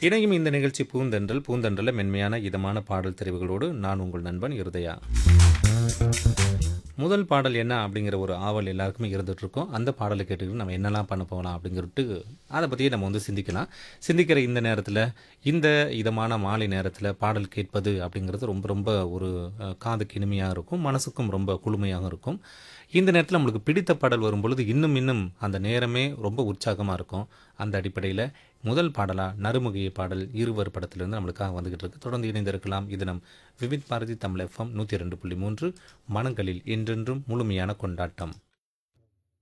இணையும் இந்த நிகழ்ச்சி பூந்தென்றல் பூந்தென்றல மென்மையான இதமான பாடல் தெரிவுகளோடு நான் உங்கள் நண்பன் இருதயா முதல் பாடல் என்ன அப்படிங்கிற ஒரு ஆவல் எல்லாருக்குமே இருந்துட்டு இருக்கும் அந்த பாடலை கேட்டுக்கிட்டு நம்ம என்னெல்லாம் பண்ண போகலாம் அப்படிங்கிறது அதை பற்றியே நம்ம வந்து சிந்திக்கலாம் சிந்திக்கிற இந்த நேரத்தில் இந்த இதமான மாலை நேரத்தில் பாடல் கேட்பது அப்படிங்கிறது ரொம்ப ரொம்ப ஒரு அஹ், காதுக்கு இனிமையாக இருக்கும் மனசுக்கும் ரொம்ப குளுமையாக இருக்கும் இந்த நேரத்தில் நம்மளுக்கு பிடித்த பாடல் வரும்பொழுது இன்னும் இன்னும் அந்த நேரமே ரொம்ப உற்சாகமாக இருக்கும் அந்த அடிப்படையில் முதல் பாடலாக நறுமுகைய பாடல் இருவர் படத்திலிருந்து நம்மளுக்காக வந்துகிட்டு இருக்கு தொடர்ந்து இணைந்திருக்கலாம் இது நம் விவித் பாரதி தமிழ் எஃப்எம் நூற்றி ரெண்டு புள்ளி மூன்று மனங்களில் என்றென்றும் முழுமையான கொண்டாட்டம்